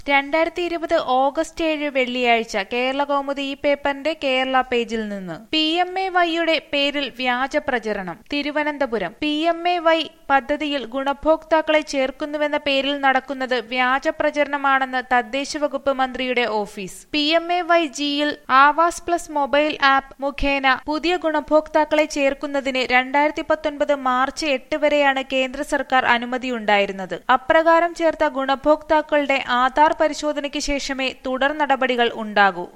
രണ്ടായിരത്തി ഇരുപത് ഓഗസ്റ്റ് ഏഴ് വെള്ളിയാഴ്ച കേരള കൗമുദി ഈ പേപ്പറിന്റെ കേരള പേജിൽ നിന്ന് പി എം എ വൈയുടെ പേരിൽ വ്യാജ പ്രചരണം Thiruvananthapuram P M A Y പദ്ധതിയിൽ ഗുണഭോക്താക്കളെ ചേർക്കുന്നുവെന്ന പേരിൽ നടക്കുന്നത് വ്യാജ പ്രചരണമാണെന്ന് തദ്ദേശ വകുപ്പ് മന്ത്രിയുടെ office P M A Y ജിയിൽ ആവാസ് പ്ലസ് മൊബൈൽ ആപ്പ് മുഖേന പുതിയ ഗുണഭോക്താക്കളെ ചേർക്കുന്നതിന് രണ്ടായിരത്തി പത്തൊൻപത് മാർച്ച് എട്ട് വരെയാണ് കേന്ദ്ര സർക്കാർ അനുമതിയുണ്ടായിരുന്നത് അപ്രകാരം ചേർത്ത ഗുണഭോക്താക്കളുടെ ആധാർ പരിശോധനയ്ക്ക് ശേഷമേ തുടർ നടപടികൾ ഉണ്ടാകൂ